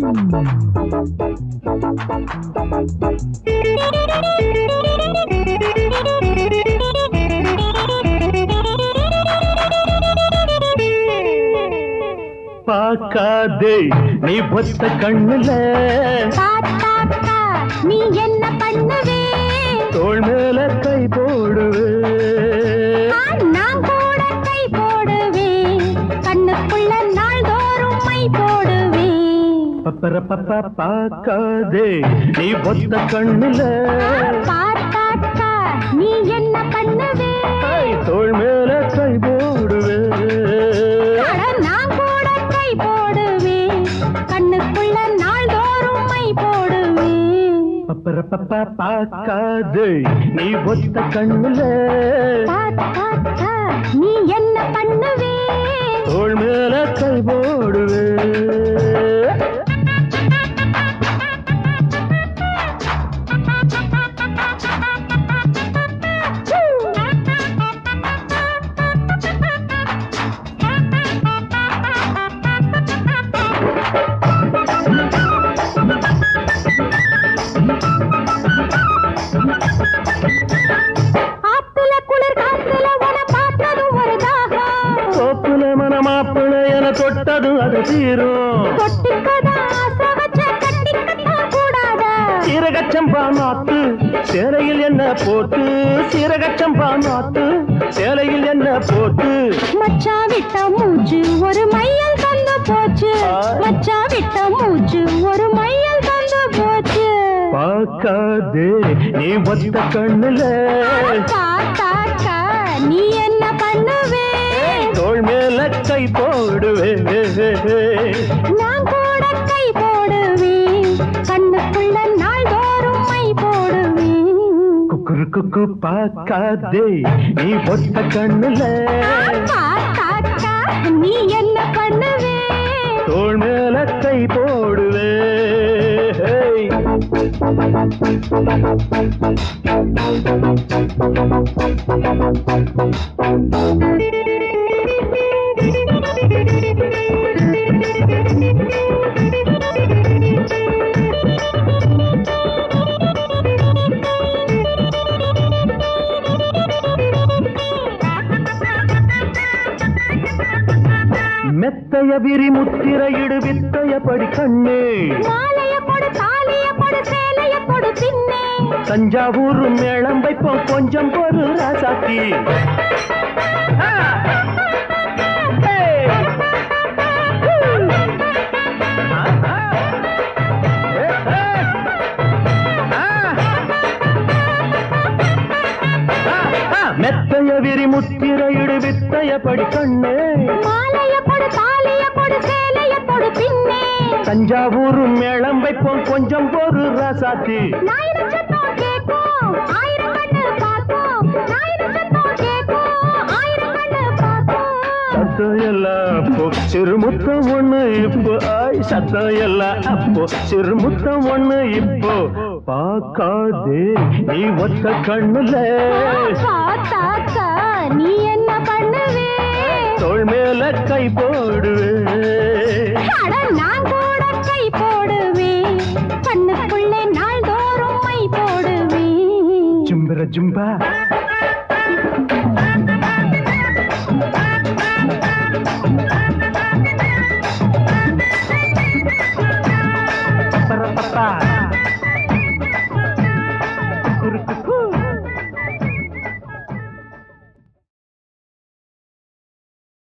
பார்க்காதே நீ ஒத்த கண்ணுல பார்த்தாக்கா நீ என்ன பண்ணுவே தோள் மேல கை போடுவே ஆ, நான் கூட கை போடுவேன் கண்ணுக்குள்ள நாள்தோறும் மை போடுவேன் பப்பர பப்பா பார்க்காதே நீ ஒத்த கண்ணுல பார்த்தாக்கா நீ என்ன பண்ணுவே கை தோள் மேல கை போடுவே அட, நான் கூட கை போடுவேன் கண்ணுக்குள்ள நாள்தோறும் மை போடுவேன் பப்பர பப்பா பார்க்காதே நீ ஒத்த கண்ணுல பார்த்தாக்கா நீ என்ன பண்ணுவே தோள் மேல கை போடுவே ஆத்துல குளிர் காத்துல உன பார்த்ததும் ஒரு தாகம் தோப்புல மனமாப்பிள என தொட்டதும் அது தீரும் கொட்டிக்கதா ஆசை வச்ச கட்டிக்கத்தான் கூடாதா சீரகச்சம்பா நாத்து சேலையில் என்ன போட்டு சீரகச்சம்பா நாத்து சேலையில் என்ன போட்டு மச்சான் விட்ட மூச்சு ஒரு மையல் தந்து போச்சு மச்சான் விட்ட மூச்சு ஒரு மையல் தந்து போச்சு பார்க்காதே நீ ஒத்த கண்ணுல பார்த்தாக்கா நீ என்ன பண்ணுவே தோள் மேல கை போடுவே நான் கூட கை போடுவேன் கண்ணுக்குள்ள நாள்தோறும் மை போடுவேன் குக்குரு குக்கு பார்க்காதே நீ ஒத்த கண்ணுல பார்த்தாக்கா நீ என்ன பண்ணுவே தோள் மேல கை போடுவே மெத்தைய விரி முத்திரையிடு வித்தைய படி கண்ணே மாலைய கொடு தாலிய கொடு சேலைய கொடு பின்னே தஞ்சாவூர் மேளம் வைப்போம் கொஞ்சம் பொறு ராசாத்தி மெத்தைய விரி முத்திரையிடு வித்தைய படி கண்ணே மாலைய கொடு தாலிய கொடு சேலைய கொடு பின்னே தஞ்சாவூர் மேளம் வைப்போம் கொஞ்சம் பொறு ராசாத்தி நாயிரம் சத்தம் கேட்கும் ஆயிரம் கண்ணு பார்க்கும் நாயிரம் சத்தம் கேட்கும் ஆயிரம் கண்ணு பார்க்கும் சத்தம் எல்லாம் அப்போ சிறுமுத்தம் ஒண்ணு இப்போ ஆய் சத்தம் எல்லாம் அப்போ சிறுமுத்தம் ஒண்ணு இப்போ பார்க்காதே நீ ஒத்த கண்ணுல பார்த்தாக்கா நீ என்ன பண்ணுவே தோள் மேல கை போடு